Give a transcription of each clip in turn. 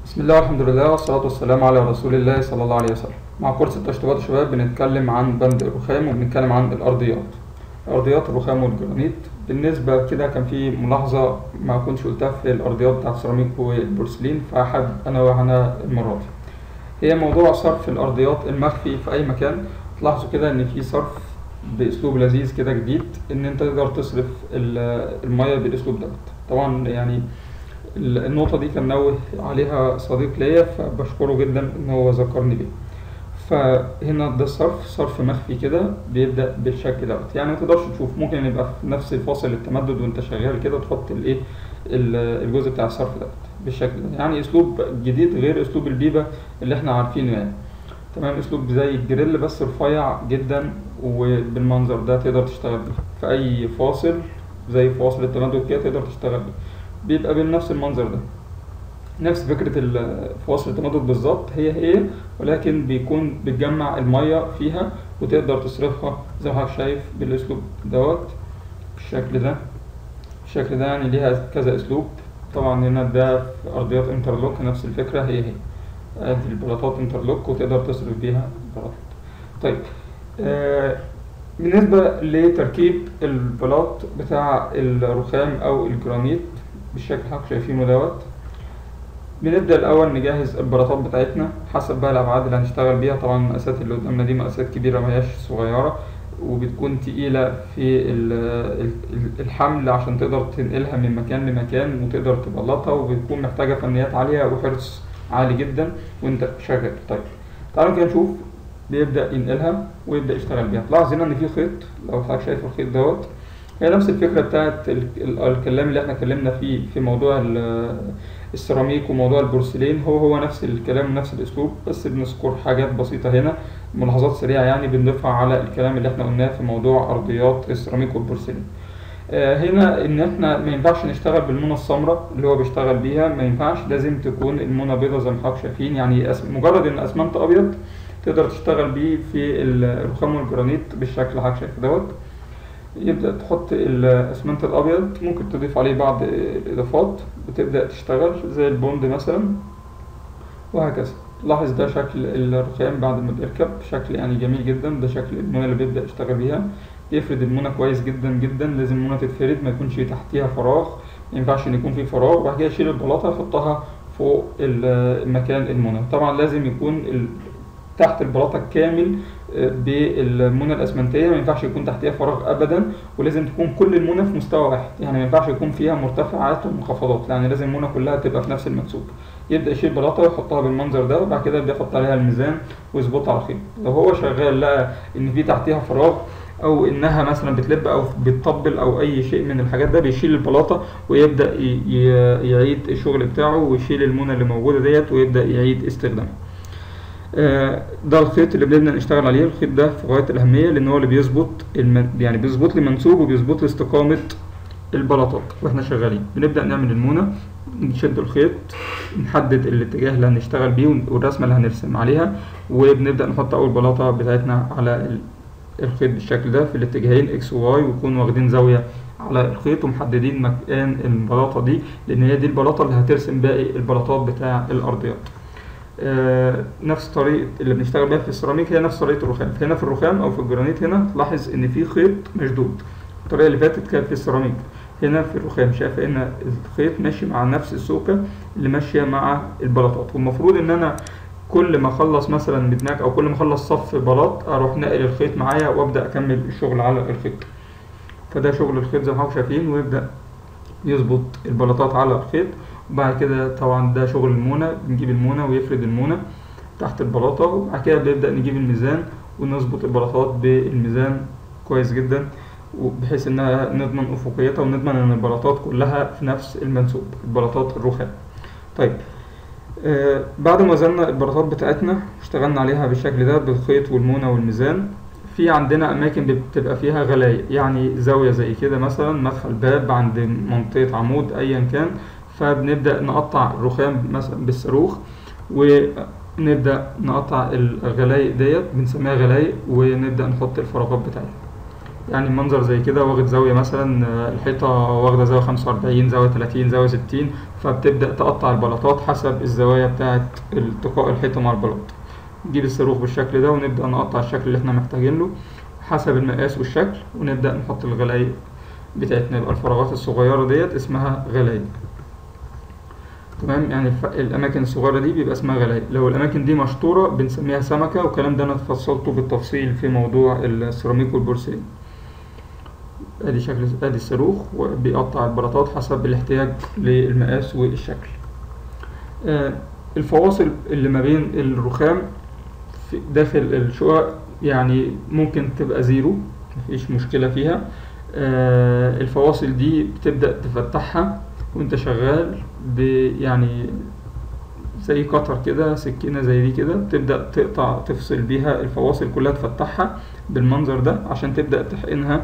بسم الله والحمد لله والصلاة والسلام على رسول الله صلى الله عليه وسلم مع كورس التشطيبات الشباب بنتكلم عن بند الرخام وبنتكلم عن الأرضيات أرضيات الرخام والجرانيت بالنسبة كده كان في ملاحظة ما كنتش قلتها في الأرضيات بتاعت السيراميك والبورسلين فحابب أنوه عنها المرة دي هي موضوع صرف الأرضيات المخفي في أي مكان تلاحظوا كده إن في صرف بأسلوب لذيذ كده جديد إن أنت تقدر تصرف ال- المية بالأسلوب دوت طبعا يعني النقطة دي كان نوه عليها صديق ليا فبشكره جدا إن هو ذكرني بيه فهنا ده الصرف صرف مخفي كده بيبدأ بالشكل دوت يعني ما تقدرش تشوف ممكن يبقى في نفس فاصل التمدد وانت شغال كده تحط الايه ال- الجزء بتاع الصرف دوت بالشكل ده يعني اسلوب جديد غير اسلوب البيبة اللي احنا عارفينه يعني تمام اسلوب زي الجريل بس رفيع جدا وبالمنظر ده تقدر تشتغل بيه في اي فاصل زي فواصل التمدد كده تقدر تشتغل بيه بيبقى بنفس المنظر ده نفس فكرة ال- فواصل التمدد بالظبط هي هي ولكن بيكون بتجمع المية فيها وتقدر تصرفها زي ما حضرتك شايف بالاسلوب دوت بالشكل ده الشكل ده يعني ليها كذا اسلوب طبعا هنا ده في ارضيات انترلوك نفس الفكرة هي هي ادي البلاطات انترلوك وتقدر تصرف بيها البلاطات طيب آه بالنسبة لتركيب البلاط بتاع الرخام أو الجرانيت بالشكل اللي حضرتك شايفينه دوت بنبدأ الأول نجهز البلاطات بتاعتنا حسب بقى الأبعاد اللي هنشتغل بيها طبعا المقاسات اللي قدامنا دي مقاسات كبيرة مهياش صغيرة وبتكون تقيلة في ال- ال- الحمل عشان تقدر تنقلها من مكان لمكان وتقدر تبلطها وبتكون محتاجة فنيات عالية وحرص عالي جدا وانت شغال طيب تعالوا كده نشوف بيبدأ ينقلها ويبدأ يشتغل بيها تلاحظ هنا إن في خيط لو حضرتك شايف الخيط دوت هي نفس الفكرة بتاعت ال- ال- الكلام اللي احنا اتكلمنا فيه في موضوع ال- السيراميك وموضوع البورسلين هو هو نفس الكلام ونفس الأسلوب بس بنذكر حاجات بسيطة هنا ملاحظات سريعة يعني بنضيفها على الكلام اللي احنا قلناه في موضوع أرضيات السيراميك والبورسلين آه، هنا ان احنا ما ينفعش نشتغل بالمونة السمراء اللي هو بيشتغل بيها ما ينفعش لازم تكون المونة بيضة زي ما حضرتك شايفين يعني أس- مجرد ان اسمنت ابيض تقدر تشتغل بيه في الرخام والجرانيت بالشكل اللي حضرتك شايفه دوت يبدأ تحط الأسمنت الأبيض ممكن تضيف عليه بعض الإضافات وتبدأ تشتغل زي البوند مثلا وهكذا لاحظ ده شكل الرخام بعد ما بيركب شكل يعني جميل جدا ده شكل المونة اللي بيبدأ يشتغل بيها بيفرد المونة كويس جدا جدا لازم المونة تتفرد ما يكونش تحتيها فراغ ما ينفعش ان يكون في فراغ وبعد كده يشيل البلاطة يحطها فوق ال- مكان المونة طبعا لازم يكون ال- تحت البلاطة كامل آه، بالمونة الأسمنتية ما ينفعش يكون تحتها فراغ أبدا ولازم تكون كل المونة في مستوى واحد يعني ما ينفعش يكون فيها مرتفعات ومنخفضات يعني لازم المونة كلها تبقى في نفس المنسوب يبدأ يشيل بلاطة ويحطها بالمنظر ده وبعد كده يبدأ يحط عليها الميزان ويظبطها على خيط لو هو شغال لقى إن في تحتها فراغ او انها مثلا بتلب او بتطبل او اي شيء من الحاجات ده بيشيل البلاطه ويبدا ي- ي- يعيد الشغل بتاعه ويشيل المونه اللي موجوده ديت ويبدا يعيد استخدامها آه، ده الخيط اللي بنبدأ نشتغل عليه الخيط ده في غاية الأهمية لأن هو اللي بيظبط المن... يعني بيظبط لي منسوب وبيظبط لي استقامة البلاطات واحنا شغالين بنبدأ نعمل المونة نشد الخيط نحدد الاتجاه اللي هنشتغل بيه والرسمة اللي هنرسم عليها وبنبدأ نحط أول بلاطة بتاعتنا على ال- الخيط بالشكل ده في الاتجاهين اكس وواي ويكون واخدين زاوية على الخيط ومحددين مكان البلاطة دي لأن هي دي البلاطة اللي هترسم باقي البلاطات بتاع الأرضيات آه، نفس طريقة اللي بنشتغل بيها في السيراميك هي نفس طريقة الرخام هنا في الرخام أو في الجرانيت هنا تلاحظ إن في خيط مشدود الطريقة اللي فاتت كانت في السيراميك هنا في الرخام شايف إن الخيط ماشي مع نفس السوكة اللي ماشية مع البلاطات والمفروض إن أنا كل ما أخلص مثلا مدماج أو كل ما أخلص صف بلاط أروح ناقل الخيط معايا وأبدأ أكمل الشغل على الخيط فده شغل الخيط زي ما حضرتك شايفين ويبدأ يظبط البلاطات على الخيط وبعد كده طبعا ده شغل المونة بنجيب المونة ويفرد المونة تحت البلاطة وبعد كده بنبدأ نجيب الميزان ونظبط البلاطات بالميزان كويس جدا بحيث انها نضمن افقيتها ونضمن ان البلاطات كلها في نفس المنسوب البلاطات الرخام طيب آه بعد ما وزننا البلاطات بتاعتنا اشتغلنا عليها بالشكل ده بالخيط والمونة والميزان في عندنا أماكن بتبقى فيها غلاية يعني زاوية زي كده مثلا مدخل باب عند منطقة عمود أيا كان فبنبدأ نقطع الرخام مثلا بالصاروخ ونبدأ نقطع الغلايق ديت بنسميها غلايق ونبدأ نحط الفراغات بتاعتها يعني منظر زي كده واخد زاوية مثلا آه، الحيطة واخدة زاوية 45 زاوية 30 زاوية 60 فبتبدأ تقطع البلاطات حسب الزوايا بتاعة التقاء الحيطة مع البلاط نجيب الصاروخ بالشكل ده ونبدأ نقطع الشكل اللي احنا محتاجين له حسب المقاس والشكل ونبدأ نحط الغلاية بتاعتنا يبقى الفراغات الصغيرة ديت اسمها غلاية تمام يعني الف- الأماكن الصغيرة دي بيبقى اسمها غلاية لو الأماكن دي مشطورة بنسميها سمكة والكلام ده أنا فصلته بالتفصيل في موضوع السيراميك والبورسلين ادي شكل ادي الصاروخ وبيقطع البلاطات حسب الاحتياج للمقاس والشكل آه، الفواصل اللي ما بين الرخام في داخل الشقق يعني ممكن تبقى زيرو مفيش مشكلة فيها آه، الفواصل دي بتبدأ تفتحها وانت شغال ب يعني زي قطر كده سكينة زي دي كده بتبدأ تقطع تفصل بيها الفواصل كلها تفتحها بالمنظر ده عشان تبدأ تحقنها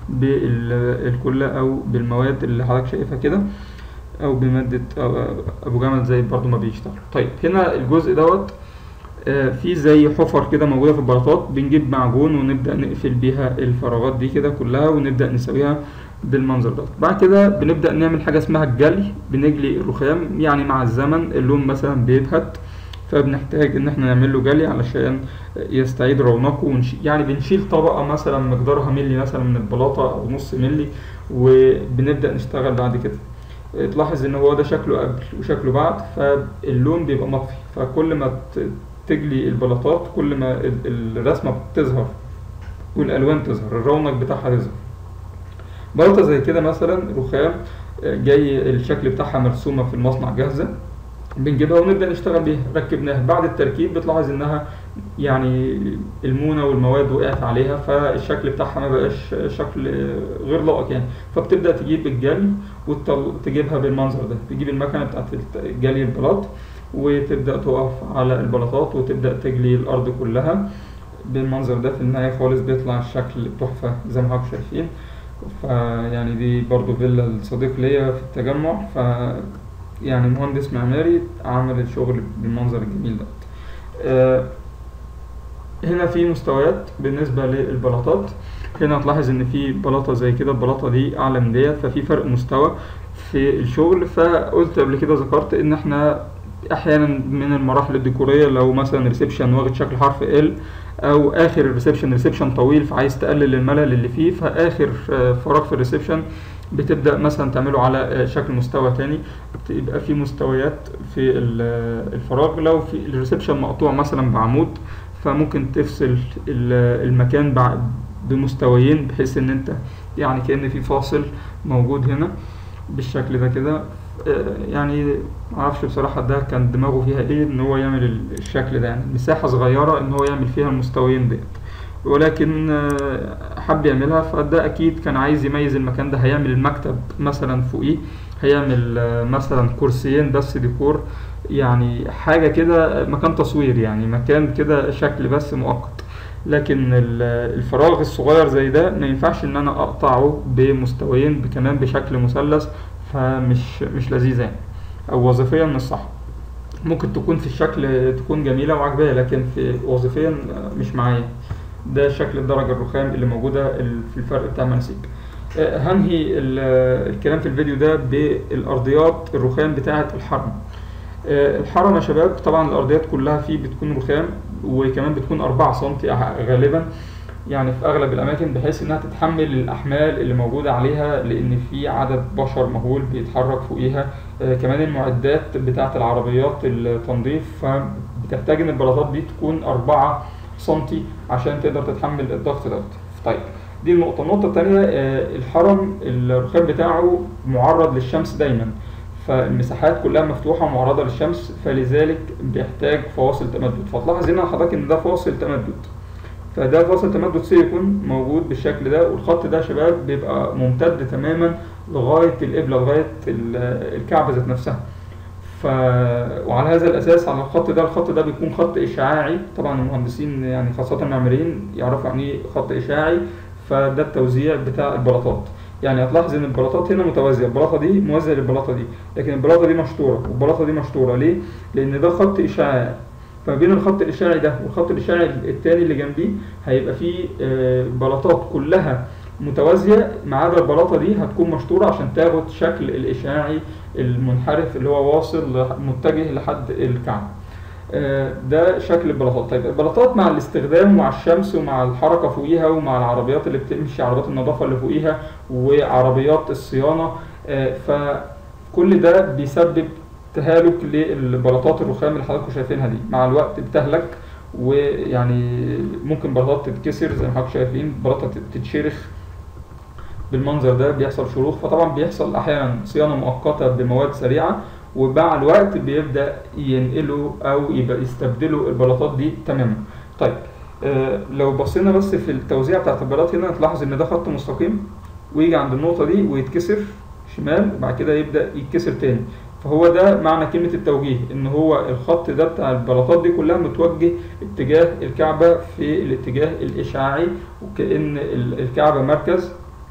بالكلة أو بالمواد اللي حضرتك شايفها كده أو بمادة أو أبو جمل زي برضو ما بيشتغل طيب هنا الجزء دوت آه، في زي حفر كده موجودة في البلاطات بنجيب معجون ونبدأ نقفل بيها الفراغات دي كده كلها ونبدأ نسويها بالمنظر ده بعد كده بنبدأ نعمل حاجة اسمها الجلي بنجلي الرخام يعني مع الزمن اللون مثلا بيبهت فبنحتاج ان احنا نعمل له جلي علشان يستعيد رونقه ونش... يعني بنشيل طبقة مثلا مقدارها ملي مثلا من البلاطة او نص ملي وبنبدأ نشتغل بعد كده تلاحظ ان هو ده شكله قبل وشكله بعد فاللون بيبقى مطفي فكل ما ت- تجلي البلاطات كل ما ال- الرسمة بتظهر والالوان تظهر الرونق بتاعها يظهر بلاطة زي كده مثلا رخام آه، جاي الشكل بتاعها مرسومة في المصنع جاهزة بنجيبها ونبدأ نشتغل بيها ركبناها بعد التركيب بتلاحظ انها يعني المونة والمواد وقعت عليها فالشكل بتاعها ما بقاش شكل آه، غير لائق يعني فبتبدأ تجيب الجلي وتجيبها بالمنظر ده تجيب المكنة بتاعت الت- جلي البلاط وتبدأ تقف على البلاطات وتبدأ تجلي الأرض كلها بالمنظر ده في النهاية خالص بيطلع الشكل تحفة زي ما حضرتك شايفين فيعني دي برضو فيلا الصديق ليا في التجمع ف يعني مهندس معماري عمل الشغل بالمنظر الجميل ده آه، هنا في مستويات بالنسبة للبلاطات هنا هتلاحظ ان في بلاطة زي كده البلاطة دي اعلى من ديت ففي فرق مستوى في الشغل فقلت قبل كده ذكرت ان احنا احيانا من المراحل الديكورية لو مثلا ريسبشن واخد شكل حرف ال او اخر الريسبشن ريسبشن طويل فعايز تقلل الملل اللي فيه فاخر آه، فراغ في الريسبشن بتبدأ مثلا تعمله على آه، شكل مستوى تاني يبقى في مستويات في ال- الفراغ لو في الريسبشن مقطوع مثلا بعمود فممكن تفصل ال- المكان بع- بمستويين بحيث ان انت يعني كأن في فاصل موجود هنا بالشكل ده كده آه، يعني معرفش بصراحة ده كان دماغه فيها ايه ان هو يعمل ال- الشكل ده يعني مساحة صغيرة ان هو يعمل فيها المستويين ديت ولكن آه، حب يعملها فده اكيد كان عايز يميز المكان ده هيعمل المكتب مثلا فوقيه هيعمل آه، مثلا كرسيين بس ديكور يعني حاجة كده مكان تصوير يعني مكان كده شكل بس مؤقت لكن ال- الفراغ الصغير زي ده ما ينفعش ان انا اقطعه بمستويين كمان بشكل مثلث فمش مش لذيذة يعني او وظيفيا مش صح ممكن تكون في الشكل تكون جميلة وعجبانية لكن في وظيفيا مش معايا ده شكل الدرجة الرخام اللي موجودة ال- في الفرق بتاع المناسيب آه، هنهي ال- الكلام في الفيديو ده بالأرضيات الرخام بتاعة الحرم آه، الحرم يا شباب طبعا الأرضيات كلها فيه بتكون رخام وكمان بتكون أربعة سنتي غالبا يعني في أغلب الأماكن بحيث إنها تتحمل الأحمال اللي موجودة عليها لأن في عدد بشر مهول بيتحرك فوقيها آه، كمان المعدات بتاعة العربيات التنظيف فبتحتاج إن البلاطات دي تكون أربعة سنتي عشان تقدر تتحمل الضغط دوت طيب دي النقطة النقطة التانية آه، الحرم الرخام بتاعه معرض للشمس دايما فالمساحات كلها مفتوحة معرضة للشمس فلذلك بيحتاج فواصل تمدد فتلاحظ هنا حضرتك ان ده فاصل تمدد فده فاصل تمدد سيليكون موجود بالشكل ده والخط ده يا شباب بيبقى ممتد تماما لغاية القبلة لغاية ال- الكعبة ذات نفسها ف... وعلى هذا الاساس على الخط ده الخط ده بيكون خط اشعاعي طبعا المهندسين يعني خاصه المعماريين يعرفوا يعني ايه خط اشعاعي فده التوزيع بتاع البلاطات يعني هتلاحظ ان البلاطات هنا متوازيه البلاطه دي موازيه للبلاطه دي لكن البلاطه دي مشطوره والبلاطه دي مشطوره ليه لان ده خط اشعاعي فما بين الخط الاشعاعي ده والخط الاشعاعي التاني اللي جنبيه هيبقى فيه آه، بلاطات كلها متوازيه ما عدا البلاطه دي هتكون مشطوره عشان تاخد شكل الاشعاعي المنحرف اللي هو واصل لح- متجه لحد الكعب آه، ده شكل البلاطات طيب البلاطات مع الاستخدام ومع الشمس ومع الحركه فوقيها ومع العربيات اللي بتمشي عربيات النظافه اللي فوقيها وعربيات الصيانه آه، فكل ده بيسبب تهالك للبلاطات الرخام اللي حضراتكم شايفينها دي مع الوقت بتهلك ويعني ممكن بلاطات تتكسر زي ما حضراتكم شايفين بلاطه تتشرخ بالمنظر ده بيحصل شروخ فطبعا بيحصل احيانا صيانه مؤقته بمواد سريعه ومع الوقت بيبدا ينقلوا او يبقى يستبدلوا البلاطات دي تماما طيب آه لو بصينا بس في التوزيع بتاعت البلاط هنا هتلاحظ ان ده خط مستقيم ويجي عند النقطه دي ويتكسر شمال وبعد كده يبدا يتكسر تاني فهو ده معنى كلمة التوجيه ان هو الخط ده بتاع البلاطات دي كلها متوجه اتجاه الكعبة في الاتجاه الاشعاعي وكأن ال- الكعبة مركز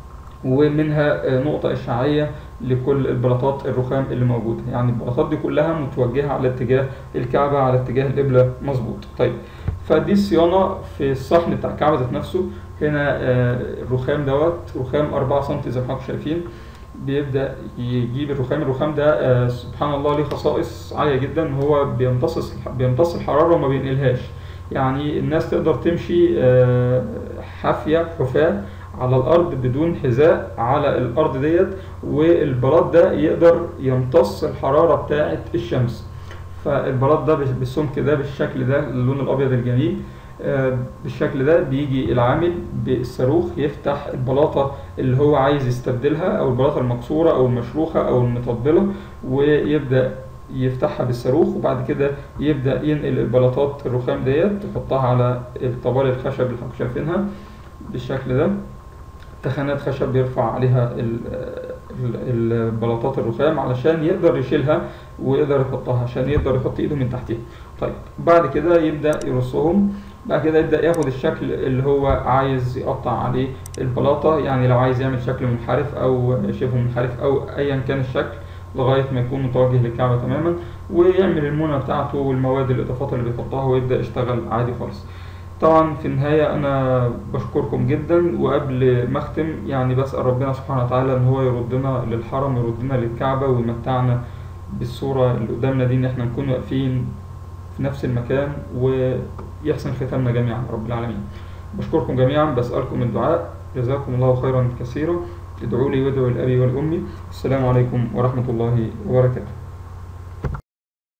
ومنها آه، نقطة إشعاعية لكل البلاطات الرخام اللي موجودة يعني البلاطات دي كلها متوجهة على اتجاه الكعبة على اتجاه القبلة مظبوط طيب فدي الصيانة في الصحن بتاع الكعبة ذات نفسه هنا آه، الرخام دوت رخام 4 سم زي ما حضراتكم شايفين بيبدأ يجيب الرخام الرخام ده آه، سبحان الله ليه خصائص عالية جدا هو بيمتص بيمتص الحرارة وما بينقلهاش يعني الناس تقدر تمشي آه، حافية حفاة على الارض بدون حذاء على الارض ديت والبلاط ده يقدر يمتص الحراره بتاعه الشمس فالبلاط ده بش- بالسمك ده بالشكل ده اللون الابيض الجميل آه، بالشكل ده بيجي العامل بالصاروخ يفتح البلاطه اللي هو عايز يستبدلها او البلاطه المكسوره او المشروخه او المطبله ويبدا يفتحها بالصاروخ وبعد كده يبدا ينقل البلاطات الرخام ديت يحطها على الطبال الخشب اللي حضرتك شايفينها بالشكل ده تخانات خشب بيرفع عليها ال- ال- البلاطات الرخام علشان يقدر يشيلها ويقدر يحطها عشان يقدر يحط ايده من تحتها طيب بعد كده يبدأ يرصهم بعد كده يبدأ ياخد الشكل اللي هو عايز يقطع عليه البلاطة يعني لو عايز يعمل شكل منحرف أو شبه منحرف أو أيا كان الشكل لغاية ما يكون متوجه للكعبة تماما ويعمل المونة بتاعته والمواد الإضافات اللي بيحطها ويبدأ يشتغل عادي خالص طبعا في النهاية أنا بشكركم جدا وقبل ما أختم يعني بسأل ربنا سبحانه وتعالى إن هو يردنا للحرم ويردنا للكعبة ويمتعنا بالصورة اللي قدامنا دي إن إحنا نكون واقفين في نفس المكان ويحسن ختامنا جميعا رب العالمين بشكركم جميعا بسألكم الدعاء جزاكم الله خيرا كثيرا ادعوا لي وادعوا لأبي والأمي السلام عليكم ورحمة الله وبركاته